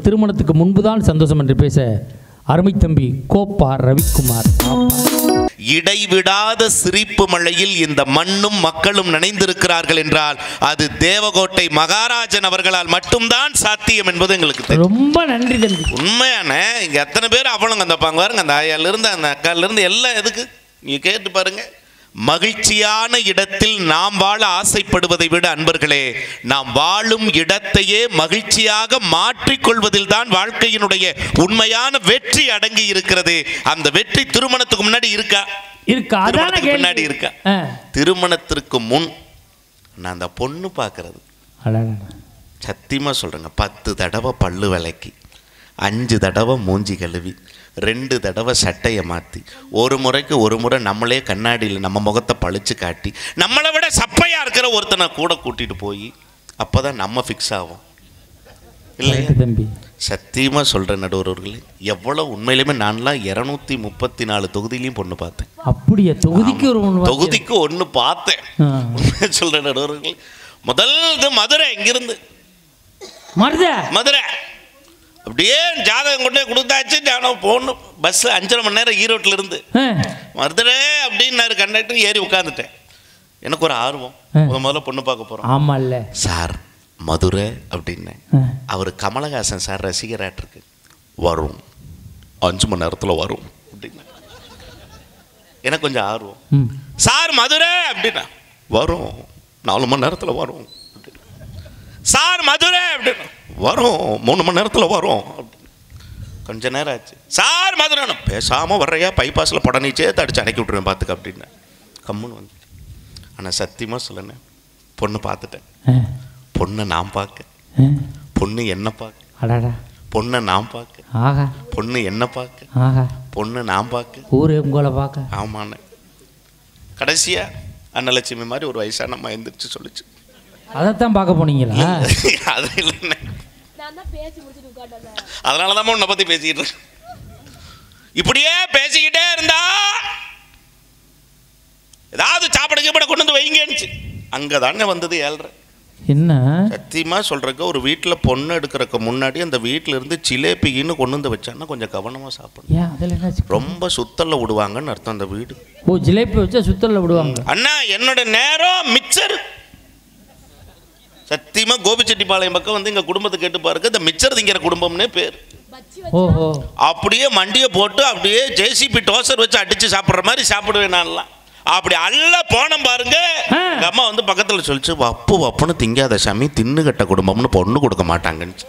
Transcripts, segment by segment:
திருமணத்துக்கு முன்புதான் சந்தோஷம் என்று பேச அருமை தம்பி கோப்பா ரவிக்குமார் இடைவிடாத சிரிப்பு மழையில் இந்த மண்ணும் மக்களும் நனைந்திருக்கிறார்கள் என்றால் அது தேவகோட்டை மகாராஜன் அவர்களால் மட்டும்தான் சாத்தியம் என்பது எங்களுக்கு தெரியும் ரொம்ப நன்றி தம்பி உண்மையான இங்க எத்தனை பேர் அவளுங்க அந்த பாங்க பாருங்க அந்த ஆயால இருந்து அந்த அக்கால இருந்து எல்லாம் எதுக்கு நீங்க கேட்டு பாருங்க மகிழ்ச்சியான இடத்தில் நாம் வாழ ஆசைப்படுவதை விட அன்பர்களே நாம் வாழும் இடத்தையே மகிழ்ச்சியாக மாற்றிக்கொள்வதில் தான் வாழ்க்கையினுடைய உண்மையான வெற்றி அடங்கி இருக்கிறது அந்த வெற்றி திருமணத்துக்கு முன்னாடி இருக்கா இருக்கா அதான திருமணத்துக்கு பின்னாடி கேள்வி இருக்கா ஆ. திருமணத்திற்கு முன் நான் அந்த பொண்ணு பார்க்கறது அடடா. சத்தியமாக சொல்கிறேங்க பத்து தடவை பல்லு விளக்கி அஞ்சு தடவை மூஞ்சி கழுவி ரெண்டு தடவை சட்டையை மாற்றி ஒரு முறைக்கு ஒரு முறை நம்மளே கண்ணாடியில் நம்ம முகத்தை பழிச்சு காட்டி நம்மளை விட சப்பையாக இருக்கிற ஒருத்தனை கூட கூட்டிகிட்டு போய் அப்போ தான் நம்ம ஃபிக்ஸ் ஆகும் இல்லையா ரைட்டு தம்பி சத்தியமாக சொல்கிறேன் நடுவர்களே எவ்வளோ உண்மையிலுமே நான்லாம் இரநூத்தி முப்பத்தி நாலு தொகுதியிலையும் பொண்ணு பார்த்தேன் அப்படியா தொகுதிக்கு ஒரு ஒன்று தொகுதிக்கு ஒன்று பார்த்தேன் உண்மையை சொல்கிறேன் நடுவர்களே முதல் இது மதுரை இங்கிருந்து மருத மதுரை அப்படியே ஜாதகம் கொண்டு போய் கொடுத்தாச்சு நான் போகணும் பஸ் அஞ்சரை மணி நேரம் ஈரோட்டில் இருந்து மதுரை அப்படின்னாரு கண்டக்டர் ஏறி உட்காந்துட்டேன் எனக்கு ஒரு ஆர்வம் ஆ. முத முதல்ல பொண்ணு பார்க்க போகிறோம் ஆமா இல்ல சார் மதுரை அப்படின்னேன் அவர் கமலஹாசன் சார் ரசிகராட்டிருக்கு வரும் அஞ்சு மணி நேரத்தில் வரும் அப்படின்னா எனக்கு கொஞ்சம் ஆர்வம் ம் சார் மதுரை அப்படின்னா வரும் நாலு மணி நேரத்தில் வரும் அப்படின்னா. சார் மதுரை அப்படின்னா வரும் மூணு மணி நேரத்தில் வரும் அப்படின்னு. கொஞ்ச நேரம் ஆச்சு சார் மதுரை பேசாமல் வர்றையா பைபாஸில் படனி சேர்த்து அடிச்சு அடக்கி விட்ருவேன் பார்த்துக்க அப்படின்னு கம்முன்னு வந்துச்சு ஆனால் சத்தியமாக சொல்லணேன் பொண்ணு பார்த்துட்டேன் ஆ. பொண்ணை நான் பார்க்க ஆ. பொண்ணு என்ன பார்க்க அடடா பொண்ணை நான் பார்க்க ஆகா பொண்ணு என்ன பார்க்க ஆகா பொண்ணு நான் பார்க்க ஊரே உங்களை பார்க்க ஆமாண்ணே கடைசியா அன்னலட்சுமி மாதிரி ஒரு வயசான அம்மா எந்திரிச்சு சொல்லுச்சு அதைத்தான் பார்க்க போனீங்களா அது இல்லைண்ணே நான் தான் பேசி முடிச்சுட்டு உட்காண்டேன் அதனால தான் உன்னை பற்றி பேசிக்கிட்டு இருக்கேன். இப்படியே பேசிக்கிட்டே இருந்தா ஏதாவது சாப்பிட கீப்பட கொண்டு வந்து வைங்கன்னுச்சு அங்கே தானே வந்தது ஏழ்ரை என்ன சத்தியமாக சொல்கிறக்கு ஒரு வீட்டில் பொண்ணு எடுக்கிறக்கு முன்னாடி அந்த வீட்டில் இருந்து சிலேபின்னு கொண்டு வந்து வச்சான்னா கொஞ்சம் கவனமாக சாப்பிடணும் ஏன் அதில் என்ன சிக்கல்? ரொம்ப சுத்தல்ல விடுவாங்கன்னு அர்த்தம் அந்த வீடு ஓ ஜிலேபி வச்சா சுத்தல்ல விடுவாங்க அண்ணா என்னோட நேரம் மிச்சர் சத்தியமா கோபிச்செட்டிப்பாளையம் பக்கம் வந்து எங்க குடும்பத்தை கேட்டு பாருங்க இந்த மிச்சர் திங்கிற குடும்பம்னே பேர் பச்சி ஓஹோ அப்படியே மண்டியை போட்டு அப்படியே ஜேசிபி டோசர் வச்சு அடிச்சு சாப்பிட்ற மாதிரி சாப்பிடுவேன் நான்லாம் அப்படி அல்ல போனோம் பாருங்க ஆ. எங்க அம்மா வந்து பக்கத்துல சொல்லிச்சு வப்பு வப்புன்னு திங்காத சாமி தின்னு கட்ட குடும்பம்னு பொண்ணு கொடுக்க மாட்டாங்கன்னு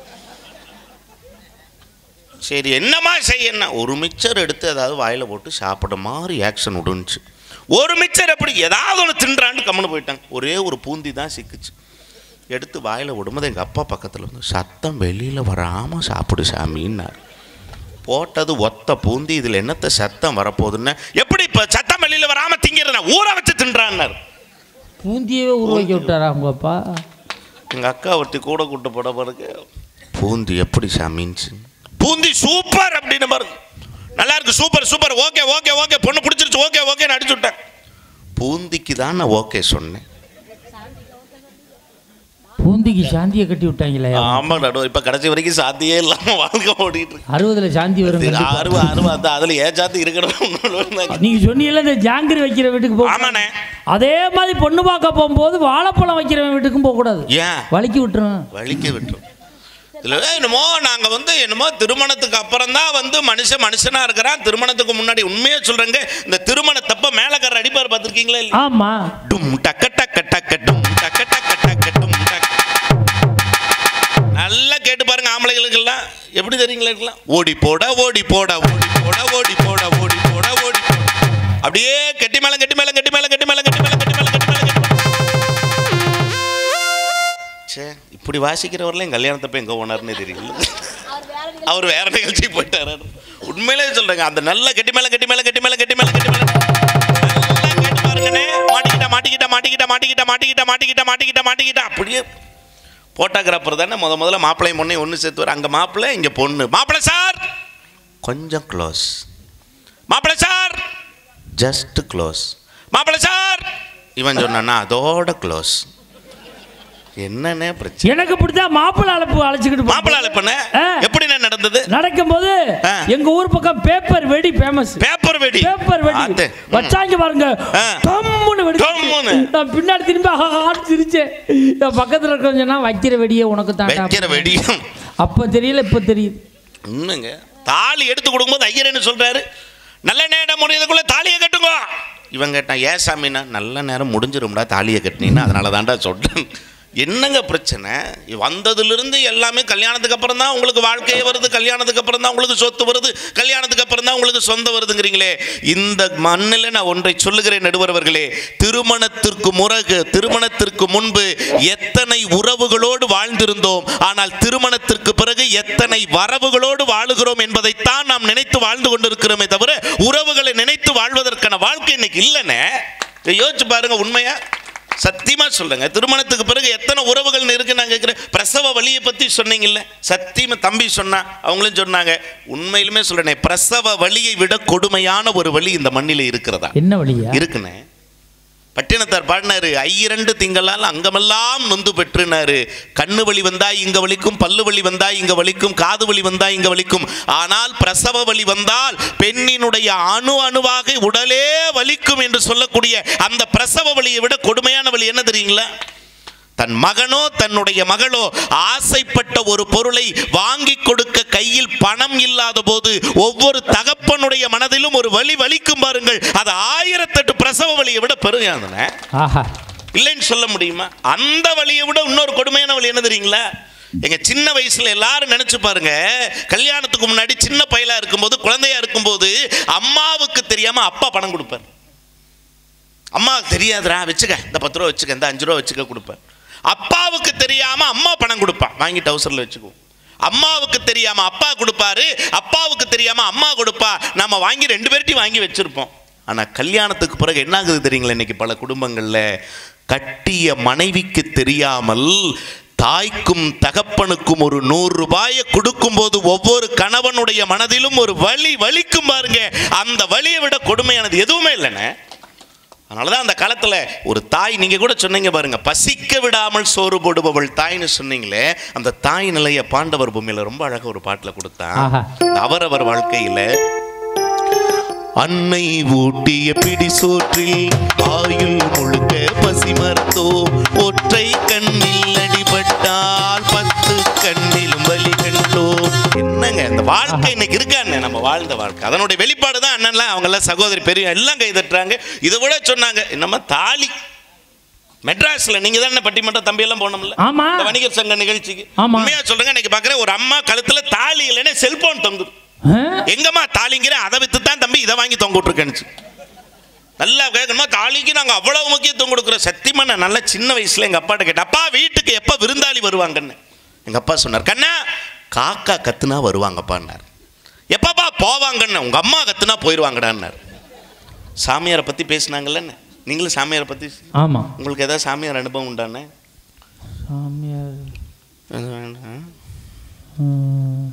சரி என்னம்மா செய்ய என்ன ஒரு மிச்சர் எடுத்து ஏதாவது வாயில போட்டு சாப்பிட மாதிரி ஆக்ஷன் விடுனுச்சு ஒரு மிச்சர் எப்படி ஏதாவது ஒன்று தின்றான்னு கம்முன்னு போயிட்டாங்க ஒரே ஒரு பூந்தி தான் சிக்குச்சு எடுத்து வாயில விடும்போது எங்கள் அப்பா பக்கத்தில் வந்து சத்தம் வெளியில் வராமல் சாப்பிடு சாமின்னார் போட்டது ஒத்த பூந்தி இதில் என்னத்த சத்தம் வரப்போகுதுன்னு எப்படி இப்போ சத்தம் வெளியில் வராமல் திங்கிறேன் ஊற வச்சு தின்றான்னார் பூந்தியவே உருவாக்கி விட்டாரா உங்க அப்பா எங்கள் அக்கா ஒருத்தி கூட கூட்டு போட பாருங்க பூந்தி எப்படி சாமின்ச்சு பூந்தி சூப்பர் அப்படின்னு பாருங்க நல்லா இருக்கு super super okay okay okay பொண்ணு பிடிச்சிருச்சு ஓகே ஓகேன்னு அடிச்சு விட்டேன் பூந்திக்கு தான் நான் ஓகே சொன்னேன் பூந்திக்கு சாந்தியை கட்டி விட்டாங்களே ஆமாம் நடுவர் இப்போ கடைசி வரைக்கும் சாத்தியே இல்லாமல் வாழ்க்கை ஓடிட்டு இருக்கு அறுபதுல சாந்தி வரும் கண்டிப்பா. ஆறு ஆறு அந்த அதில் ஏன் சாத்தி இருக்கணும் நீங்க சொன்னீங்கல்ல இந்த ஜாங்கிரி வைக்கிற வீட்டுக்கு போ ஆமாண்ணே அதே மாதிரி பொண்ணு பார்க்க போகும்போது வாழைப்பழம் வைக்கிறவன் வீட்டுக்கும் போக கூடாது ஏன் வலிக்கி விட்டுரும் வலிக்க விட்டுரும் இதில் என்னமோ நாங்கள் வந்து என்னமோ திருமணத்துக்கு அப்புறம் தான் வந்து மனுஷன் மனுஷனாக இருக்கிறான் திருமணத்துக்கு முன்னாடி உண்மையாக சொல்கிறேங்க இந்த திருமணத்தப்ப மேலக்கார அடிப்பார் பார்த்துருக்கீங்களா இல்லையா ஆமா டும் டக்க டக்க டக்க டும் டக்க டக்க டக்க டும் டக் நல்லா கேட்டு பாருங்க ஆம்பளைகளுக்கெல்லாம் எப்படி தெரியுங்களா இருக்கலாம் ஓடி போட ஓடி போட ஓடி போட ஓடி போட ஓடி போட ஓடி போட அப்படியே கெட்டி மேளம் கெட்டி மேளம் கெட்டி மேளம் கெட்டி மேளம் கெட்டி மேளம் கெட்டி மேளம் கெட்டி மேளம் கெட்டி சே இப்படி வாசிக்கிறவரெல்லாம் என் கல்யாணத்தப்ப எங்கே போனார்னே தெரியல அவர் வேற நிகழ்ச்சி அவர் வேற நிகழ்ச்சி போயிட்டாரு உண்மையிலே சொல்றேங்க அந்த நல்ல கெட்டி மேல கெட்டி மேல கெட்டி மேல கெட்டி மேல கெட்டி மேல நல்லா கேட்டு பாருங்கண்ணே மாட்டிக்கிட்ட மாட்டிக்கிட்ட மாட்டிக்கிட்ட மாட்டிக்கிட்ட மாட்டிக்கிட்ட மாட்டிக்கிட்ட மாட்டிக்கிட்ட மாட்டிக்கிட்ட அப்படியே போட்டோகிராஃபர் தானே முத முதல்ல மாப்பிள்ளை பொண்ணை ஒன்று சேர்த்து வர அங்கே மாப்பிள்ளை இங்கே பொண்ணு மாப்பிள்ளை சார் கொஞ்சம் க்ளோஸ் மாப்பிள்ளை சார் ஜஸ்ட் க்ளோஸ் மாப்பிள்ளை சார் இவன் சொன்னான்னா அதோட க்ளோஸ் என்னண்ணே பிரச்சனை எனக்கு இப்படிதான் மாப்பிள்ளை அழைப்பு அழைச்சிக்கிட்டு போகும்போது- மாப்பிள்ளை அழைப்பண்ண ஆ. எப்படிண்ணே நடந்தது நடக்கும்போது ஆ. எங்க ஊர் பக்கம் பேப்பர் வெடி ஃபேமஸ் பேப்பர் வெடி பேப்பர் வெடி ஆத்து. வச்சாங்க பாருங்க ஆ. கம்முன்னு வெடி கம்முன்னு. நான் பின்னாடி திரும்பி ஆன்னு சிரிச்சேன் என் பக்கத்துல இருக்கவங்க சொன்னா வைக்கிற வெடியே உனக்கு தான் வைக்கிற வெடியும் அப்ப தெரியல இப்ப தெரியுது உண்மைங்க தாலி எடுத்து கொடுக்கும்போது ஐயர் என்ன சொல்றாரு நல்ல நேரம் முடியதுக்குள்ள தாலியை கட்டுங்க இவன் கேட்டான் ஏன் சாமின்னா நல்ல நேரம் முடிஞ்சிரும்டா தாலியை கட்டினீங்கன்னா அதனால தான்டா சொல்றேன் என்னங்க பிரச்சனை வந்ததுலேருந்து எல்லாமே கல்யாணத்துக்கு அப்புறம் தான் உங்களுக்கு வாழ்க்கையே வருது கல்யாணத்துக்கு அப்புறம் தான் உங்களுக்கு சொத்து வருது கல்யாணத்துக்கு அப்புறம் தான் உங்களுக்கு சொந்தம் வருதுங்கிறீங்களே இந்த மண்ணில் நான் ஒன்றை சொல்லுகிறேன் நடுவரவர்களே திருமணத்திற்கு முறகு திருமணத்திற்கு முன்பு எத்தனை உறவுகளோடு வாழ்ந்திருந்தோம் ஆனால் திருமணத்திற்கு பிறகு எத்தனை வரவுகளோடு வாழுகிறோம் என்பதைத்தான் நாம் நினைத்து வாழ்ந்து கொண்டிருக்கிறோமே தவிர உறவுகளை நினைத்து வாழ்வதற்கான வாழ்க்கை இன்னைக்கு இல்லைன்னு இதை யோசிச்சு பாருங்க உண்மையா சத்தியமா சொல்லுங்க திருமணத்துக்கு பிறகு எத்தனை உறவுகள் இருக்கு நான் கேட்குறேன் பிரசவ வலியை பத்தி சொன்னீங்கல்ல சத்தியமா தம்பி சொன்னா அவங்களும் சொன்னாங்க உண்மையிலுமே சொல்றேனே பிரசவ வலியை விட கொடுமையான ஒரு வலி இந்த மண்ணில இருக்கிறதா என்ன வழியா இருக்குண்ணே பட்டினத்தார் பாடினாரு ஐயிரண்டு திங்களால் அங்கமெல்லாம் நொந்து பெற்றுனாரு கண்ணு வலி வந்தா இங்க வலிக்கும் பல்லு வலி வந்தா இங்க வலிக்கும் காது வலி வந்தா இங்க வலிக்கும் ஆனால் பிரசவ வலி வந்தால் பெண்ணினுடைய அணு அணுவாக உடலே வலிக்கும் என்று சொல்லக்கூடிய அந்த பிரசவ வலியை விட கொடுமையான வலி என்ன தெரியுங்களா தன் மகனோ தன்னுடைய மகளோ ஆசைப்பட்ட ஒரு பொருளை வாங்கி கொடுக்க கையில் பணம் இல்லாத போது ஒவ்வொரு தகப்பனுடைய மனதிலும் ஒரு வலி வலிக்கும் பாருங்கள் அது ஆயிரத்தெட்டு பிரசவ வலியை விட பெருகாதுன ஆஹா இல்லைன்னு சொல்ல முடியுமா அந்த வலியை விட இன்னொரு கொடுமையான வலி என்ன தெரியுங்களா எங்க சின்ன வயசுல எல்லாரும் நினைச்சு பாருங்க கல்யாணத்துக்கு முன்னாடி சின்ன பயலா இருக்கும்போது குழந்தையா இருக்கும்போது அம்மாவுக்கு தெரியாம அப்பா பணம் கொடுப்பார் அம்மாவுக்கு தெரியாதுடா வச்சுக்க இந்த பத்து ரூபா வச்சுக்க இந்த அஞ்சு ரூபா வச்சுக்க கொடுப்பேன் அப்பாவுக்கு தெரியாம அம்மா பணம் கொடுப்பான் வாங்கி டவுசர்ல வச்சுக்குவோம் அம்மாவுக்கு தெரியாம அப்பா கொடுப்பாரு அப்பாவுக்கு தெரியாம அம்மா கொடுப்பா நம்ம வாங்கி ரெண்டு பேர்ட்டையும் வாங்கி வச்சிருப்போம் ஆனா கல்யாணத்துக்கு பிறகு என்ன ஆகுது தெரியுங்களா இன்னைக்கு பல குடும்பங்கள்ல கட்டிய மனைவிக்கு தெரியாமல் தாய்க்கும் தகப்பனுக்கும் ஒரு நூறு ரூபாயை கொடுக்கும்போது ஒவ்வொரு கணவனுடைய மனதிலும் ஒரு வலி வலிக்கும் பாருங்க அந்த வலியை விட கொடுமையானது எதுவுமே இல்லைண்ணே அதனால தான் அந்த காலத்தில் ஒரு தாய் நீங்கள் கூட சொன்னீங்க பாருங்க பசிக்க விடாமல் சோறு போடுபவள் தாய்னு சொன்னீங்களே அந்த தாய் நிலைய பாண்டவர் பூமியில் ரொம்ப அழகாக ஒரு பாட்டில் கொடுத்தான் ஆஹா. இந்த அவரவர் வாழ்க்கையில் அன்னை ஊட்டிய பிடி சோற்றில் ஆயுள் முழுக்க பசி மறந்தோம் ஒற்றை கண்ணில் அடிபட்டால் பத்து கண்ணிலும் வலி கண்டோம் என்னங்க இந்த வாழ்க்கை இன்னைக்கு இருக்காண்ணே நம்ம வாழ்ந்த வாழ்க்கை அதனுடைய வெளிப்பாடு தான் அண்ணன்லாம் அவங்கெல்லாம் சகோதரி பெரிய எல்லாம் கை தட்டுறாங்க இதை விட சொன்னாங்க நம்ம தாலி மெட்ராஸ்ல நீங்க தானே பட்டிமன்றம் தம்பி எல்லாம் போனோம்ல ஆமா. இந்த வணிகர் சங்க நிகழ்ச்சிக்கு ஆமா. உண்மையா சொல்லுங்க இன்னைக்கு பாக்குறேன் ஒரு அம்மா கழுத்துல தாலி இல்லைன்னா செல்போன் தொங்குது ஆ? எங்கம்மா தாலிங்கிற அதை வித்து தான் தம்பி இதை வாங்கி தொங்க விட்டுருக்கேன்னு நல்லா கேட்கணுமா தாலிக்கு நாங்கள் அவ்வளவு முக்கியத்துவம் கொடுக்குறோம் சத்தியமா நான் நல்ல சின்ன வயசுல எங்க அப்பாட்ட கேட்டேன் அப்பா வீட்டுக்கு எப்போ விருந்தாளி வருவாங்கன்னு எங்க அப்பா சொன்னார் கண்ணா காக்கா கத்துனா வருவாங்கப்பான்னார் எப்பப்பா போவாங்கன்னு உங்க அம்மா கத்துனா போயிடுவாங்கடான்னார் சாமியாரை பத்தி பேசுனாங்கல்லன்னு நீங்களும் சாமியாரை பத்தி ஆமா உங்களுக்கு ஏதாவது சாமியார் அனுபவம் உண்டானே சாமியார் அது வேண்டாம். ம்,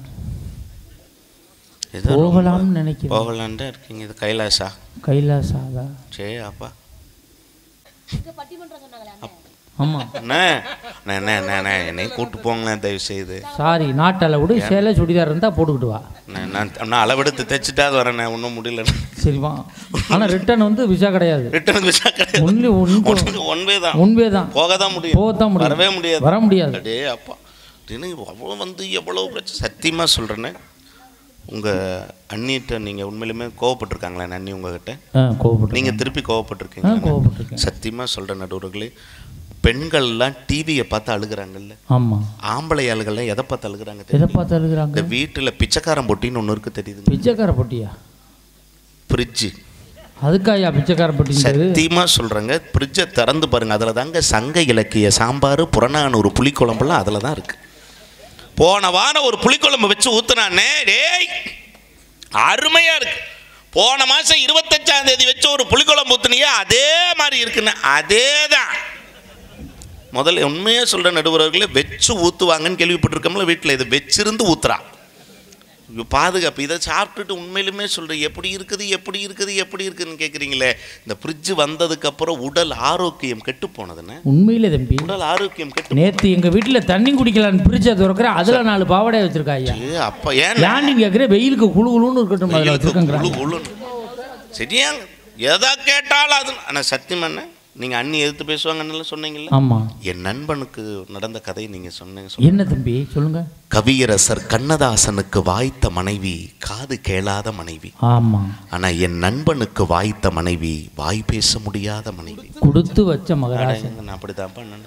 ஏதோ ரொம்ப போகலாம்னு நினைக்கிறேன் போகலான்ட்டு இருக்கீங்க இது கைலாசா கைலாசாதா சரி அப்பா இங்க பட்டிமன்றம் சொன்னாங்களே அண்ணன் ஆமா அண்ணே அண்ணே, அண்ணே அண்ணே அண்ணே என்னையும் கூட்டு போங்களேன் தயவு செய்து சாரி நாட்டில் விட சேலை சுடிதார் இருந்தா போட்டுக்கிட்டு வா நான் நான் நான் அளவெடுத்து தைச்சிட்டாது வரேண்ணே ஒன்றும் முடியல சரி வா ஆனா ரிட்டர்ன் வந்து விசா கிடையாது ரிட்டர்ன் விசா கிடையாது ஒன்லி ஒன் வே தான் ஒன்பே தான் போக தான் முடியும் போகத்தான் முடியும் வரவே முடியாது வர முடியாது அடே அப்பா எனக்கு அவ்வளோ வந்து எவ்வளோ பிரச்சனை சத்தியமாக சொல்கிறேன்னே உங்கள் அண்ணிட்ட நீங்கள் உண்மையிலுமே கோவப்பட்டிருக்காங்களா என் அண்ணி உங்ககிட்ட ஆ கோவப்பட்டு நீங்கள் திருப்பி ஆ கோவப்பட்டிருக்கீங்க கோவப்பட்டிருக்கேன் சத்தியமாக சொல்கிற நடுவர்களே பெண்கள்லாம் டிவியை பார்த்து அழுகுறாங்கல்ல ஆமா ஆம்பளை ஆளுகள்லாம் எதை பார்த்து அழுகுறாங்க எதை தெரியுமா? பார்த்து எழுதுறாங்க இந்த வீட்டில் பிச்சைக்காரன் பொட்டின்னு ஒன்று இருக்கு தெரியுதுங்க பிச்சைக்கார பொட்டியா ஃப்ரிட்ஜு அதுக்காயா பிச்சைக்கார பொட்டிங்கிறது சத்தியமாக சொல்கிறேங்க ஃப்ரிட்ஜை திறந்து பாருங்க அதில் தாங்க சங்க இலக்கிய சாம்பார் புறநானூறு புளிக்குழம்புலாம் அதில் தான் இருக்கு போன வாரம் ஒரு புளிக்குழம்பு வச்சு ஊத்துனானே டேய் அருமையாக இருக்கு போன மாதம் இருபத்தஞ்சாம் தேதி வச்சு ஒரு புளிக்குழம்பு ஊத்துனியே அதே மாதிரி இருக்குன்னு அதே தான் முதல்ல உண்மையாக சொல்கிற நடுவர்களே வச்சு ஊற்றுவாங்கன்னு கேள்விப்பட்டிருக்கோம்ல வீட்டில் இது வச்சிருந்து ஊத்துறா ஐயோ, பாதுகாப்பு இதை சாப்பிட்டுட்டு உண்மையிலுமே சொல்கிறேன் எப்படி இருக்குது எப்படி இருக்குது எப்படி இருக்குதுன்னு கேட்குறீங்களே இந்த ஃப்ரிட்ஜ் வந்ததுக்கப்புறம் உடல் ஆரோக்கியம் கெட்டு போனதுன்னு உண்மையிலே தம்பி உடல் ஆரோக்கியம் கெட்டு நேத்து எங்க வீட்டுல தண்ணி குடிக்கலான்னு பிரிட்ஜை திறக்கிறேன் அதுல நாலு பாவாடை வச்சிருக்கா ஐயா ஏ, அப்ப ஏன் ஏன்னு கேட்குற வெயிலுக்கு குளு குளுன்னு இருக்கட்டும் அதில் வச்சிருக்கேங்கிறாங்க குளு குளுன்னு. சரியாங்க எதை கேட்டாலும் அது ஆனால் சத்தியம் என்ன நீங்கள் அண்ணி எதிர்த்து பேசுவாங்கன்னு சொன்னீங்கல்ல ஆமா என் நண்பனுக்கு நடந்த கதை நீங்கள் சொன்னீங்க சொன்னீங்க. என்ன தம்பி சொல்லுங்க கவியரசர் கண்ணதாசனுக்கு வாய்த்த மனைவி காது கேளாத மனைவி ஆமா ஆனா என் நண்பனுக்கு வாய்த்த மனைவி வாய் பேச முடியாத மனைவி கொடுத்து வச்ச மகராசன் அடேங்க, நான் அப்படிதான் பண்ணேன்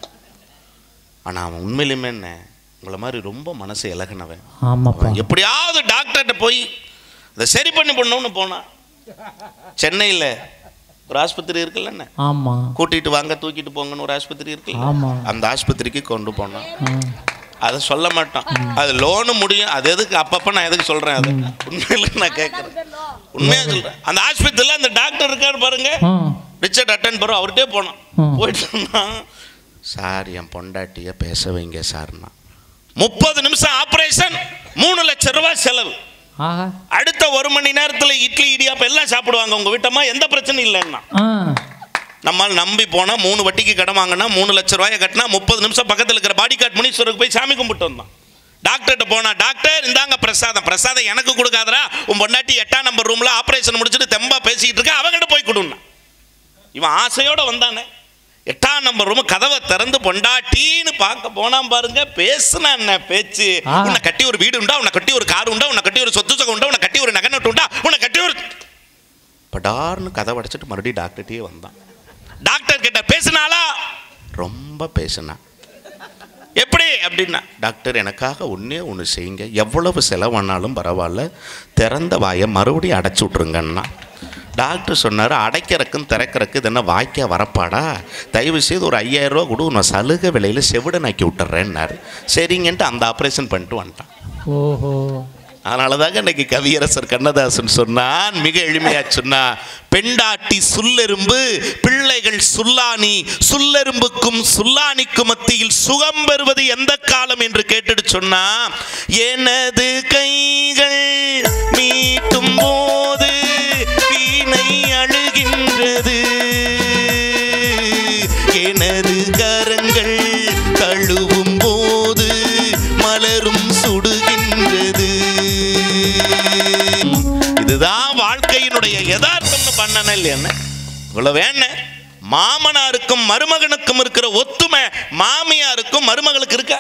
ஆனா அவன் உண்மையிலுமே என்ன உங்களை மாதிரி ரொம்ப மனசு இலகுனவன் ஆமாப்பா அவன் எப்படியாவது டாக்டர்கிட்ட போய் அதை சரி பண்ணி பண்ணணும்னு போனான் சென்னையில் ஒரு ஆஸ்பத்திரி இருக்குல்ல என்ன ஆமா கூட்டிட்டு வாங்க தூக்கிட்டு போங்கன்னு ஒரு ஆஸ்பத்திரி இருக்குல்ல ஆமா அந்த ஆஸ்பத்திரிக்கு கொண்டு போனான் ஆ. அதை சொல்ல மாட்டான் அது லோனு முடியும் அது எதுக்கு அப்பப்போ நான் எதுக்கு சொல்கிறேன் அது உண்மையில நான் கேட்குறேன் உண்மையா சொல்கிறேன் அந்த ஆஸ்பத்திரியில் அந்த டாக்டர் இருக்காரு பாருங்க ஆ. ரிச்சர்ட் அட்டன் பரோ அவர்கிட்டே போனான் ம். போயிட்டு சொன்னான் சார் என் பொண்டாட்டிய பேச வைங்க சார்னா முப்பது நிமிஷம் ஆப்ரேஷன் மூணு லட்சம் ரூபாய் செலவு ஆஹா அடுத்த ஒரு மணி நேரத்தில் இட்லி இடியாப்பம் எல்லாம் சாப்பிடுவாங்க உங்கள் வீட்டம்மா எந்த பிரச்சனையும் இல்லைன்னா ஆ நம்மால் நம்பி போனால் மூணு வட்டிக்கு கடன் வாங்கினா மூணு லட்ச ரூபாயை கட்டினா முப்பது நிமிஷம் பக்கத்தில் இருக்கிற பாடி கார்டு முனீஸ்வருக்கு போய் சாமி கும்பிட்டு வந்தான் டாக்டர்கிட்ட போனா டாக்டர் இந்தாங்க பிரசாதம் பிரசாதம் எனக்கு கொடுக்காதடா உன் பொண்டாட்டி எட்டாம் நம்பர் ரூம்ல ஆபரேஷன் முடிச்சுட்டு தெம்பா பேசிக்கிட்டு இருக்க அவங்கிட்ட போய் கொடுன்னா இவன் ஆசையோட வந்தானே எட்டாம் நம்பர் ரூம் கதவை திறந்து பொண்டாட்டின்னு பார்க்க போனான் பாருங்க பேசுனா என்ன பேச்சு ஆ. உன்னை கட்டி ஒரு வீடு உண்டா உன்னை கட்டி ஒரு கார் உண்டா உன்னை கட்டி ஒரு சொத்து சுகம் உண்டா உன்னை கட்டி ஒரு நகை நட்டு உண்டா உன்னை கட்டி ஒரு படார்னு கதை அடைச்சிட்டு மறுபடியும் டாக்டர்கிட்டயே வந்தான் டாக்டர் கிட்ட பேசினாலா ரொம்ப பேசினா எப்படி அப்படின்னா டாக்டர் எனக்காக ஒன்றே ஒன்று செய்யுங்க எவ்வளவு செலவானாலும் பரவாயில்ல திறந்த வாயை மறுபடியும் அடைச்சி விட்ருங்கன்னா டாக்டர் சொன்னார் அடைக்கிறக்கும் திறக்கிறக்கு இது என்ன வாய்க்கா வரப்பாடா தயவு செய்து ஒரு ஐயாயிரம் ரூபா கொடு நான் சலுகை விலையில் செவிடனாக்கி விட்டுறேன்னாரு சரிங்கன்ட்டு அந்த ஆப்ரேஷன் பண்ணிட்டு வந்துட்டான் ஓஹோ அதனால தாங்க இன்னைக்கு கவியரசர் கண்ணதாசன் சொன்னான் மிக எளிமையா சொன்னா பெண்டாட்டி சுல்லெரும்பு பிள்ளைகள் சுல்லானி சுல்லெரும்புக்கும் சுல்லானிக்கும் மத்தியில் சுகம் பெறுவது எந்த காலம் என்று கேட்டுட்டு சொன்னா எனது கைகள் மீட்டும் போது வீணை அழுகின்றது எனது கரங்கள் கழுவும் போது மலரும் சுடுகின்றது இதுதான் வாழ்க்கையினுடைய யதார்த்தம்னு பண்ணன இல்லையா இவ்வளவு வேண மாமனாருக்கும் மருமகனுக்கும் இருக்கிற ஒத்துமை மாமியாருக்கும் மருமகளுக்கு இருக்கா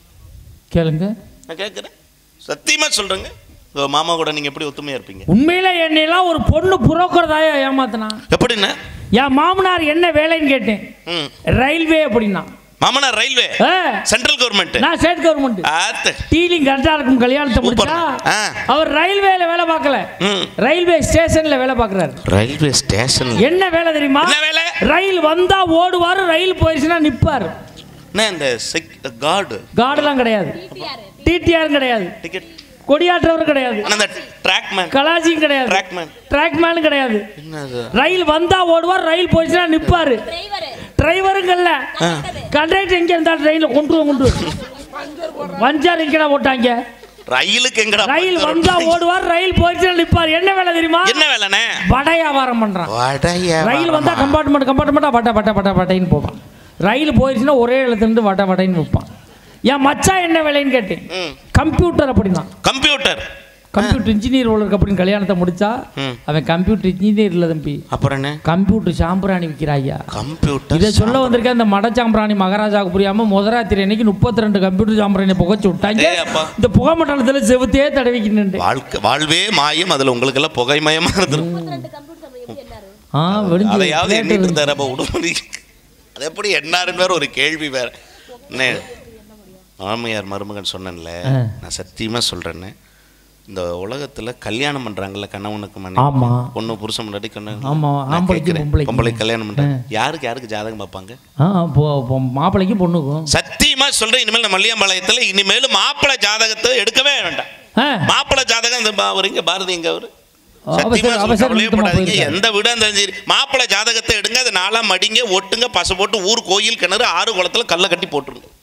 கேளுங்க நான் கேட்குறேன் சத்தியமா சொல்றேங்க உங்க மாமா கூட நீங்க எப்படி ஒத்துமையா இருப்பீங்க உண்மையில என்னையெல்லாம் ஒரு பொண்ணு புரோக்கர்தாயா ஏமாத்தினா எப்படின்னா என் மாமனார் என்ன வேலைன்னு கேட்டேன் ம் ரயில்வே அப்படின்னா மாமனார் ரயில்வே ஆ, சென்ட்ரல் கவர்மெண்ட் நான் ஸ்டேட் கவர்மெண்ட் ஆத்து டீலிங் கரெக்டா இருக்கும் கல்யாணத்தை முடிச்சா ஆ. அவர் ரயில்வேல வேலை பார்க்கல ம் ரயில்வே ஸ்டேஷன்ல வேலை பார்க்கறாரு ரயில்வே ஸ்டேஷன் என்ன வேலை தெரியுமா என்ன வேலை? ரயில் வந்தா ஓடுவாரு ரயில் போயிடுச்சுன்னா நிப்பாரு என்ன இந்த கார்டு கார்டெல்லாம் கிடையாது டிடிஆர் கிடையாது டிக்கெட் கொடியாற்றவர் கிடையாது அந்த ட்ராக் மேன் கலாச்சியும் கிடையாது ட்ராக் மேன் ட்ராக் மேனும் கிடையாது என்னது ரயில் வந்தா ஓடுவார் ரயில் போயிடுச்சுன்னா நிப்பாரு டிரைவர் டிரைவருங்கல்ல கண்டக்டர் எங்க இருந்தா ட்ரெயின்ல கொண்டு வா, கொண்டு வா. வஞ்சார் எங்கடா போட்டாங்க ரயிலுக்கு எங்கடா ரயில் பத்து வந்தா ரூபாய்? ஓடுவார் ரயில் போயிடுச்சுன்னா நிப்பாரு என்ன வேலை தெரியுமா என்ன வேலைண்ணே வட வியாபாரம் பண்றான் வடைய ரயில் வந்தா கம்பார்ட்மெண்ட் கம்பார்ட்மெண்ட்டா வட்ட வட்ட வட்ட வட்டைன்னு போவான் ரயில் போயிடுச்சுன்னா ஒரே இடத்துல இருந்து வட்ட வட்டைன்னு வைப்பான் என் மச்சான் என்ன வேலைன்னு கேட்டேன் ம் கம்ப்யூட்டர் அப்படின்னா கம்ப்யூட்டர் கம்ப்யூட்டர் இன்ஜினியர் இருக்கு அப்படின்னு கல்யாணத்தை முடிச்சா ம். அவன் கம்ப்யூட்டர் இன்ஜினியர் இல்லை தம்பி அப்புறம் என்ன கம்ப்யூட்டர் சாம்பிராணி விற்கிறாய்யா கம்ப்யூட்டர் இதை சொல்ல வந்திருக்க இந்த மட சாம்பிராணி மகாராஜாவுக்கு புரியாம முதராத்திரி அன்னைக்கு முப்பத்தி ரெண்டு கம்ப்யூட்டர் சாம்பிராணி புகைச்சு விட்டாங்க ஏய் அப்பா. இந்த புகை மண்டலத்தில் செவுத்தே தடவிக்கிட்டு வாழ்க்கை வாழ்வே மாயம் அதுல உங்களுக்கு எல்லாம் புகைமயமா இருந்திருக்கும் ரெண்டு கம்ப்யூட்டர் நம்ம எப்படி என்னாரு ஆ வெடிஞ்சு அதையாவது எண்ணிட்டு plate இருந்தாரு அப்ப உடம்பு அது எப்படி என்னாருன்னு வேற ஒரு கேள்வி வேற என்ன மாமியார் மருமகன் சொன்னேன்ல ஆ. நான் சத்தியமா சொல்றேன்னு இந்த உலகத்துல கல்யாணம் பண்றாங்கல்ல கணவனுக்கு மனைவி ஆமா பொண்ணு புருஷன் முன்னாடி கண்ணு ஆமா, நான் ஆம்பளைக்கு கேட்கிறேன். பொம்பளைக்கு. பொம்பளை கல்யாணம் பண்றாங்க யாருக்கு யாருக்கு ஜாதகம் பார்ப்பாங்க ஆ போ போ- மாப்பிள்ளைக்கும் பொண்ணுக்கும் சத்தியமா சொல்றேன் இனிமேல் நம்ம மல்லியாம்பாளையத்துல இனிமேல் மாப்பிள்ளை ஜாதகத்தை எடுக்கவே வேண்டாம் ஆ மாப்பிள்ளை ஜாதகம் இந்த பா- அவர் இங்க பாரதி எங்க அவரு அவசர- சத்தியமா சொல்றேன், அவசர கவலையே நிமித்தமா படாதீங்க. போயிருக்காரு. எந்த வீடா இருந்தாலும் சரி மாப்பிள்ளை ஜாதகத்தை எடுங்க அதை நாளா மடிங்க ஒட்டுங்க பசு போட்டு ஊர் கோயில் கிணறு ஆறு குளத்துல கல்லை கட்டி போட்டுருங்க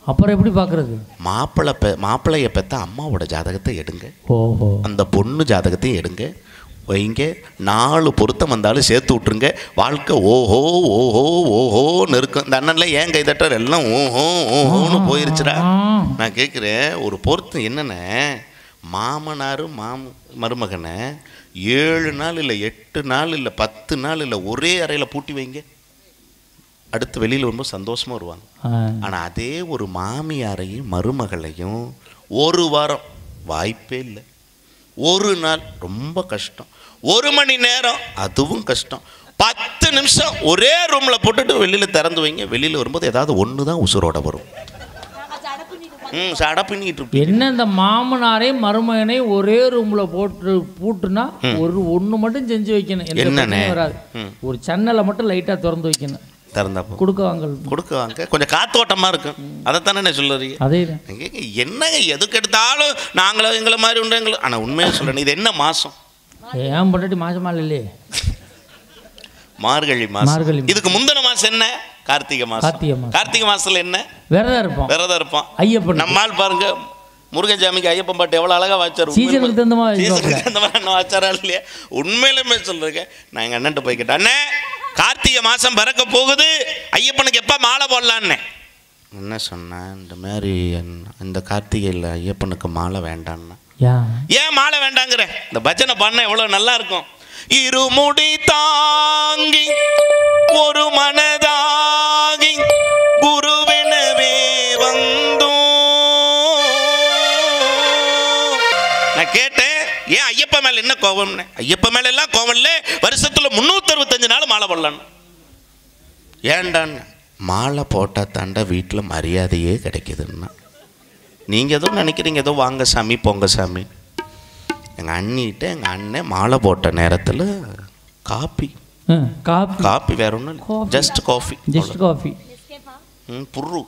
அப்புறம் எப்படி பார்க்கறது மாப்பிள்ளை பெ மாப்பிள்ளைய பெற்ற அம்மாவோட ஜாதகத்தை எடுங்க ஓஹோ அந்த பொண்ணு ஜாதகத்தையும் எடுங்க வைங்க நாலு பொருத்தம் வந்தாலும் சேர்த்து விட்ருங்க வாழ்க்கை ஓஹோ ஓஹோ ஓஹோன்னு இருக்கும் இந்த அண்ணன்ல ஏன் கை தட்டுற எல்லாம் ஓஹோ ஓஹோன்னு போயிருச்சுடா ஆ. நான் கேட்குறேன் ஒரு பொருத்தம் என்னென்ன மாமனார் மாம மருமகனை ஏழு நாள் இல்லை எட்டு நாள் இல்லை பத்து நாள் இல்லை ஒரே அறையில் பூட்டி வைங்க அடுத்து வெளியில் வரும்போது சந்தோஷமாக வருவாங்க ஆ. ஆனால் அதே ஒரு மாமியாரையும் மருமகளையும் ஒரு வாரம் வாய்ப்பே இல்லை ஒரு நாள் ரொம்ப கஷ்டம் ஒரு மணி நேரம் அதுவும் கஷ்டம் பத்து நிமிஷம் ஒரே ரூமில் போட்டுட்டு வெளியில் திறந்து வைங்க வெளியில் வரும்போது ஏதாவது ஒன்று தான் உசுரோட வரும் நாங்க ஜட பண்ணிட்டு ம் சடை பின்னிட்டு இருப்பீங்க என்ன இந்த மாமனாரையும் மருமகனையும் ஒரே ரூம்ல போட்டு பூட்டுனா ஒரு ஒண்ணு மட்டும் செஞ்சு வைக்கணும் எந்த என்னண்ணே? பிரச்சனையும் வராது ம். ஒரு ஜன்னலை மட்டும் லைட்டா திறந்து வைக்கணும் திறந்தப்போ கொடுக்க வாங்கல் கொடுக்குவாங்க கொஞ்சம் காத்தோட்டமாக இருக்கும் அதைத்தானே நான் சொல்லுறீங்க அதே ஏங்க, என்னங்க எதுக்கு எடுத்தாலும் நாங்களும் எங்களை மாதிரி உண்டு எங்களை ஆனால் உண்மையாக சொல்லணும் இது என்ன மாதம் ஏன் பொண்டாட்டி மாசமா இல்லையே மார்கழி மாதம் மார்கழி மாசம். இதுக்கு முந்தின மாதம் என்ன கார்த்திகை மாதம் கார்த்திகை மாசம். கார்த்திகை மாதத்தில் என்ன விரதம் இருப்போம் விரதம் இருப்பான் ஐயப்பன் நம்மால் பாருங்க முருகன் ஐயப்பன் பாட்டு எவ்வளோ அழகா வாச்சார் சீசனுக்கு தகுந்த மாதிரி சீசனுக்கு அந்த மாதிரி அண்ணன் வாச்சாரா இல்லையா உண்மையிலுமே சொல்றேன் நான் எங்கள் அண்ணன்ட்ட போய் கேட்டேன் அண்ணே கார்த்திகை மாதம் பிறக்க போகுது ஐயப்பனுக்கு எப்போ மாலை போடலான்னு என்ன சொன்னேன் இந்த மாதிரி என்ன- இந்த கார்த்திகையில் ஐயப்பனுக்கு மாலை வேண்டான்னா யா ஏன் மாலை வேண்டாங்கிற இந்த பஜனை பாடினா எவ்வளோ நல்லா இருக்கும் இருமுடி தாங்கி ஒரு மனதாகி குருவெனவே வந்தோம் நான் கேட்டேன் ஏன் ஐயப்ப மேல என்ன கோபம்னு ஐயப்ப மேல எல்லாம் கோபம் இல்லை வருஷத்துல முந்நூற்றி அறுபத்தஞ்சு நாள் மாலை போடலாம் ஏண்டான்னு மாலை போட்டால் தாண்டா வீட்டில் மரியாதையே கிடைக்குதுன்னா நீங்கள் ஏதோ நினைக்கிறீங்க ஏதோ வாங்க சாமி போங்க சாமி எங்கள் அண்ணிகிட்ட எங்கள் அண்ணன் மாலை போட்ட நேரத்தில் காப்பி ஆ, காபி காப்பி வேற ஒன்றும் Coffee. Just coffee just coffee எஸ்கேப்பா ம் புர்ரு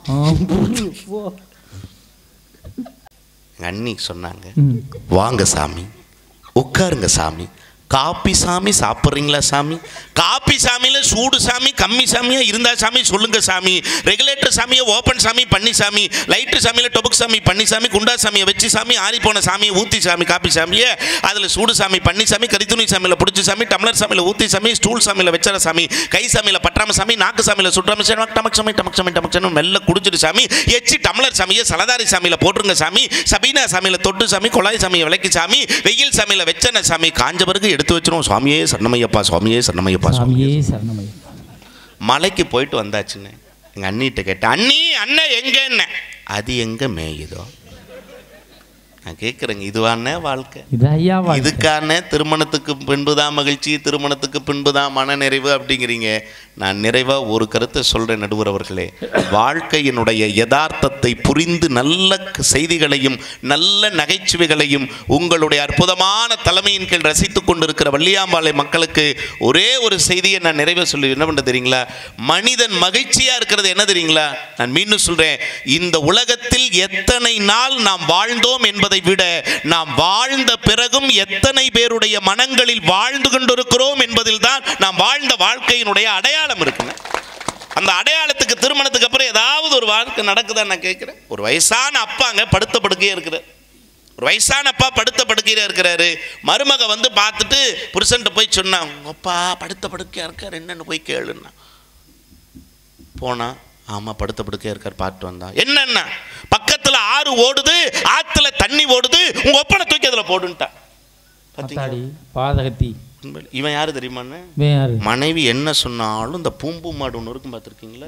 எங்கள் அண்ணி சொன்னாங்க ம் வாங்க சாமி உட்காருங்க சாமி காப்பி சாமி சாப்பிட்றீங்களா சாமி காப்பி சாமியில் சூடு சாமி கம்மி சாமியா இருந்தா சாமி சொல்லுங்க சாமி ரெகுலேட்டர் சாமியை ஓப்பன் சாமி பண்ணி சாமி லைட்டு சாமியில் டொபுக் சாமி பண்ணி சாமி குண்டா சாமியை வச்சு சாமி ஆறி போன சாமியை ஊற்றி சாமி காப்பி சாமியை அதில் சூடு சாமி பண்ணி சாமி கரித்துணி சாமியில் பிடிச்சி சாமி டம்ளர் சாமியில் ஊற்றி சாமி ஸ்டூல் சாமியில் வச்சற சாமி கை சாமியில் பற்றாம சாமி நாக்கு சாமியில் சுற்றாம சாமி டமக் சாமி டமக் சாமி டமக் சாமி மெல்ல குடிச்சிட்டு சாமி எச்சி டம்ளர் சாமியை சலதாரி சாமியில் போட்டுருங்க சாமி சபீனா சாமியில் தொட்டு சாமி கொலாய் சாமியை விளக்கி சாமி வெயில் சாமியில் வச்சன சாமி காஞ்ச பிறகு எடுத்து வச்சிரும் சுவாமியே சரணமையப்பா சுவாமியே சரணமையப்பா சுவாமி சாமியே சரணமை மலைக்கு போயிட்டு வந்தாச்சுன்னு எங்கள் அண்ணிகிட்ட கேட்டேன் அண்ணி அண்ணன் எங்கன்னு அது எங்கே மேயுதோ நான் கேட்குறேங்க இதுவானே வாழ்க்கை இது ஐயா வாழ்க்கை. இதுக்கான திருமணத்துக்கு பின்புதான் மகிழ்ச்சி திருமணத்துக்கு பின்புதான் மனநிறைவு அப்படிங்கிறீங்க நான் நிறைவாக ஒரு கருத்தை சொல்கிறேன் நடுவர் அவர்களே வாழ்க்கையினுடைய யதார்த்தத்தை புரிந்து நல்ல க- செய்திகளையும் நல்ல நகைச்சுவைகளையும் உங்களுடைய அற்புதமான தலைமையின் கீழ் ரசித்து கொண்டிருக்கிற வள்ளியாம்பாளை மக்களுக்கு ஒரே ஒரு செய்தியை நான் நிறைவே சொல்லி என்ன பண்ண தெரியுங்களா மனிதன் மகிழ்ச்சியாக இருக்கிறது என்ன தெரியுங்களா நான் மீண்டும் சொல்கிறேன் இந்த உலகத்தில் எத்தனை நாள் நாம் வாழ்ந்தோம் என்பதை விட நாம் வாழ்ந்த பிறகும் எத்தனை பேருடைய மனங்களில் வாழ்ந்து கொண்டிருக்கிறோம் என்பதில் தான் நாம் வாழ்ந்த வாழ்க்கையினுடைய அடையாளம் இருக்குங்க அந்த அடையாளத்துக்கு திருமணத்துக்கு அப்புறம் ஏதாவது ஒரு வாழ்க்கை நடக்குதா நான் கேட்குறேன் ஒரு வயசான அப்பாங்க படுத்த படுக்கையே இருக்கிறார் ஒரு வயசான அப்பா படுத்த படுக்கையில இருக்கிறாரு மருமக வந்து பார்த்துட்டு புருஷன்ட்ட போய் சொன்னான் "உங்க அப்பா படுத்த படுக்கையா இருக்கார் என்னன்னு போய் கேளுன்னா போனா ஆமா படுத்த படுக்கையா இருக்கார் பார்த்து வந்தான் என்னன்னா பக்கத்துல ஆறு ஓடுது ஆத்துல தண்ணி ஓடுது உங்க ஒப்பனை தூக்கி அதுல போடுன்ட்டான் பாத்தீங்களா? அத்தாடி பாதகத்தி உண்மையில. இவன் யாரு தெரியுமான்னு இவன் யாரு மனைவி என்ன சொன்னாலும் இந்த பூம்பு மாடு ஒன்று இருக்கும் பார்த்துருக்கீங்களா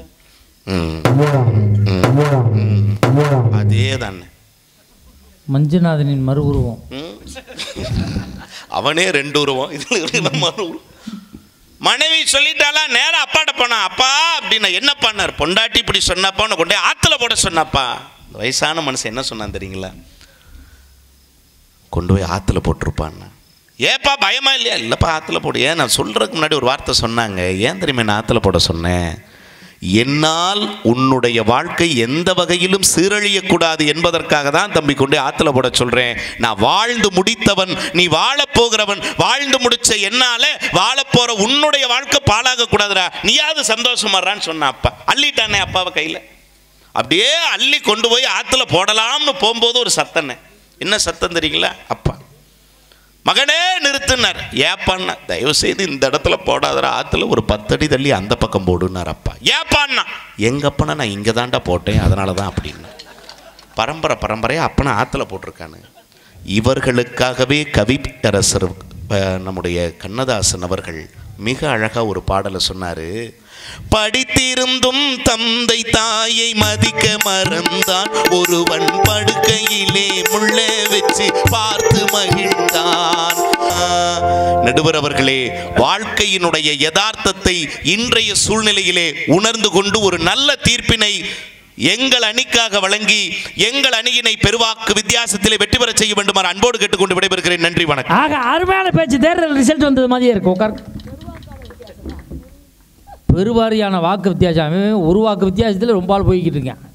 அதே தானே மஞ்சுநாதனின் மறு உருவம் ம். அவனே ரெண்டு உருவம் இதுல இருக்கிற மறு உருவம். மனைவி சொல்லிட்டாளா நேரா அப்பாட்ட போனா அப்பா அப்படின்னா என்ன பண்ணார் பொண்டாட்டி இப்படி சொன்னப்பா உன்னை கொண்டே ஆத்துல போட சொன்னப்பா இந்த வயசான மனுஷன் என்ன சொன்னான் தெரியுங்களா கொண்டு போய் ஆத்துல போட்டிருப்பான்னு ஏப்பா பயமா இல்லையா இல்லைப்பா ஆத்துல போடு ஏன் நான் சொல்றதுக்கு முன்னாடி ஒரு வார்த்தை சொன்னாங்க ஏன் தெரியுமா நான் ஆத்துல போட சொன்னேன் என்னால் உன்னுடைய வாழ்க்கை எந்த வகையிலும் சீரழியக்கூடாது என்பதற்காக தான் தம்பி கொண்டு ஆத்துல போட சொல்றேன் நான் வாழ்ந்து முடித்தவன் நீ வாழப் போகிறவன் வாழ்ந்து முடிச்ச என்னால வாழப் போற உன்னுடைய வாழ்க்கை பாழாக கூடாதுடா நீயாவது சந்தோஷமாறான்னு சொன்ன அப்பா அள்ளிட்டானே அப்பாவை கையில அப்படியே அள்ளி கொண்டு போய் ஆற்றுல போடலாம்னு போகும்போது ஒரு சத்தண்ணே என்ன சத்தம் தெரியுங்களா அப்பா மகனே நிறுத்துனார் ஏப்பான்னா தயவு செய்து இந்த இடத்துல போடாதடா ஆற்றுல ஒரு பத்தடி தள்ளி அந்த பக்கம் போடுனார் அப்பா ஏப்பான்னா எங்கப்பனா நான் இங்கே தான்டா போட்டேன் அதனால தான் அப்படின்னு பரம்பரை பரம்பரையாக அப்பனை ஆற்றுல போட்டிருக்கானு இவர்களுக்காகவே கவியரசர் அஹ், நம்முடைய கண்ணதாசன் அவர்கள் மிக அழகாக ஒரு பாடலை சொன்னார் படித்திருந்தும் தந்தை தாயை மதிக்க மறந்தான் ஒருவன் படுக்கையிலே முள்ள வச்சு பார்த்து மகிழ்ந்தான் ஆஹ், நடுவர் அவர்களே வாழ்க்கையினுடைய யதார்த்தத்தை இன்றைய சூழ்நிலையிலே உணர்ந்து கொண்டு ஒரு நல்ல தீர்ப்பினை எங்கள் அணிக்காக வழங்கி எங்கள் அணியினை பெருவாக்கு வித்தியாசத்திலே வெற்றி பெறச் செய்ய வேண்டுமாறு அன்போடு கேட்டுக்கொண்டு விடைபெறுகிறேன் நன்றி வணக்கம் ஆக அருமையான பேச்சு தேர்தல் ரிசல்ட் வந்தது மாதிரியே இருக்கு உட்கார் பெருவாரியான வாக்கு வித்தியாசம் அவன் ஒரு வாக்கு வித்தியாசத்தில் ரொம்ப ஆள் போய்கிட்டு இருக்கேன்